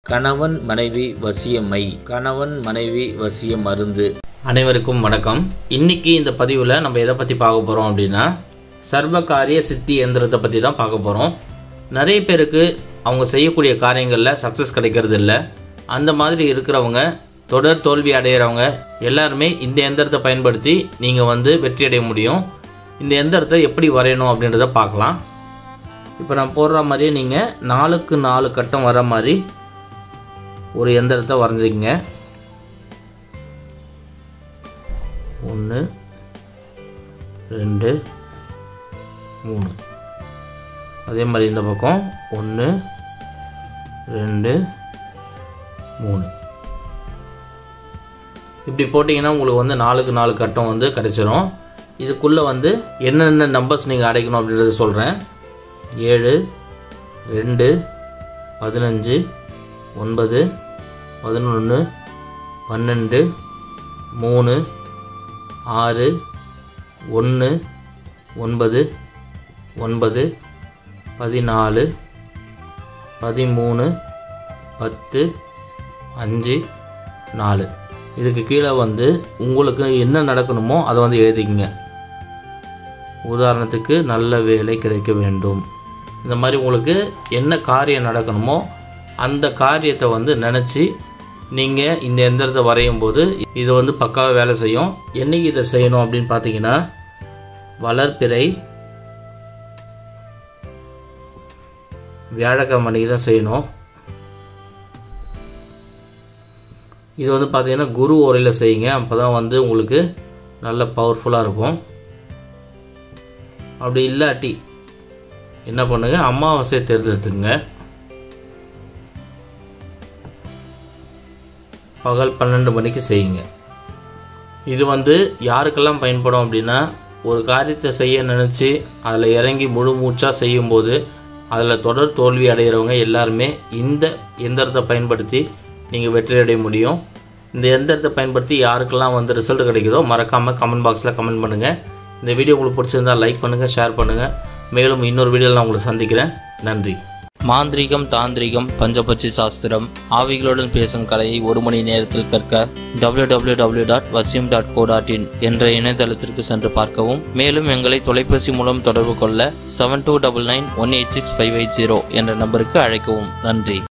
கணவன் மனைவி வசியமை கணவன் மனைவி வசிய மருந்து அனைவருக்கும் வணக்கம் இன்னைக்கு இந்த பதிவில் நம்ம எதை பற்றி பார்க்க போகிறோம் அப்படின்னா சர்வகாரிய சித்தி எந்திரத்தை பற்றி தான் பார்க்க போகிறோம் நிறைய பேருக்கு அவங்க செய்யக்கூடிய காரியங்களில் சக்ஸஸ் கிடைக்கிறது இல்லை அந்த மாதிரி இருக்கிறவங்க தொடர் தோல்வி அடைகிறவங்க எல்லாருமே இந்த எந்திரத்தை பயன்படுத்தி நீங்கள் வந்து வெற்றி அடைய முடியும் இந்த எந்திரத்தை எப்படி வரையணும் அப்படின்றத பார்க்கலாம் இப்போ நான் போடுற மாதிரியே நீங்கள் நாலுக்கு நாலு கட்டம் வர மாதிரி ஒரு எந்திரத்தை வரைஞ்சிக்கங்க ஒன்று ரெண்டு மூணு அதே மாதிரி இந்த பக்கம் ஒன்று ரெண்டு மூணு இப்படி போட்டிங்கன்னா உங்களுக்கு வந்து நாலுக்கு நாலு கட்டம் வந்து கிடைச்சிரும் இதுக்குள்ளே வந்து என்னென்ன நம்பர்ஸ் நீங்கள் அடைக்கணும் அப்படின்றத சொல்கிறேன் ஏழு ரெண்டு பதினஞ்சு ஒன்பது பதினொன்று பன்னெண்டு மூணு ஆறு ஒன்று ஒன்பது ஒன்பது பதினாலு பதிமூணு பத்து அஞ்சு நாலு இதுக்கு கீழே வந்து உங்களுக்கு என்ன நடக்கணுமோ அதை வந்து எழுதிக்கங்க உதாரணத்துக்கு நல்ல வேலை கிடைக்க வேண்டும் இந்த மாதிரி உங்களுக்கு என்ன காரியம் நடக்கணுமோ அந்த காரியத்தை வந்து நினச்சி நீங்கள் இந்த எந்திரத்தை வரையும் போது இது வந்து பக்காவாக வேலை செய்யும் என்னைக்கு இதை செய்யணும் அப்படின்னு பார்த்தீங்கன்னா வளர்ப்பிறை வியாழக்கிழமை அன்னைக்கு தான் செய்யணும் இது வந்து பார்த்தீங்கன்னா குரு உரையில் செய்யுங்க அப்போ தான் வந்து உங்களுக்கு நல்ல பவர்ஃபுல்லாக இருக்கும் அப்படி இல்லாட்டி என்ன பண்ணுங்க அமாவாசை தேர்ந்தெடுத்துங்க பகல் பன்னெண்டு மணிக்கு செய்யுங்க இது வந்து யாருக்கெல்லாம் பயன்படும் அப்படின்னா ஒரு காரியத்தை செய்ய நினச்சி அதில் இறங்கி முழு மூச்சாக செய்யும்போது அதில் தொடர் தோல்வி அடைகிறவங்க எல்லாருமே இந்த எந்திரத்தை பயன்படுத்தி நீங்கள் வெற்றி அடைய முடியும் இந்த எந்திரத்தை பயன்படுத்தி யாருக்கெல்லாம் வந்து ரிசல்ட் கிடைக்குதோ மறக்காமல் கமெண்ட் பாக்ஸில் கமெண்ட் பண்ணுங்கள் இந்த வீடியோ உங்களுக்கு பிடிச்சிருந்தால் லைக் பண்ணுங்கள் ஷேர் பண்ணுங்கள் மேலும் இன்னொரு வீடியோவில் நான் உங்களை சந்திக்கிறேன் நன்றி மாந்திரீகம் தாந்திரிகம் பஞ்சபட்சி சாஸ்திரம் ஆவிகளுடன் பேசும் கலையை ஒரு மணி நேரத்தில் கற்க W W W dot Vasiyam dot go dot in என்ற இணையதளத்திற்கு சென்று பார்க்கவும் மேலும் எங்களை தொலைபேசி மூலம் தொடர்பு கொள்ள seven two double nine one eight six five eight zero என்ற நம்பருக்கு அழைக்கவும் நன்றி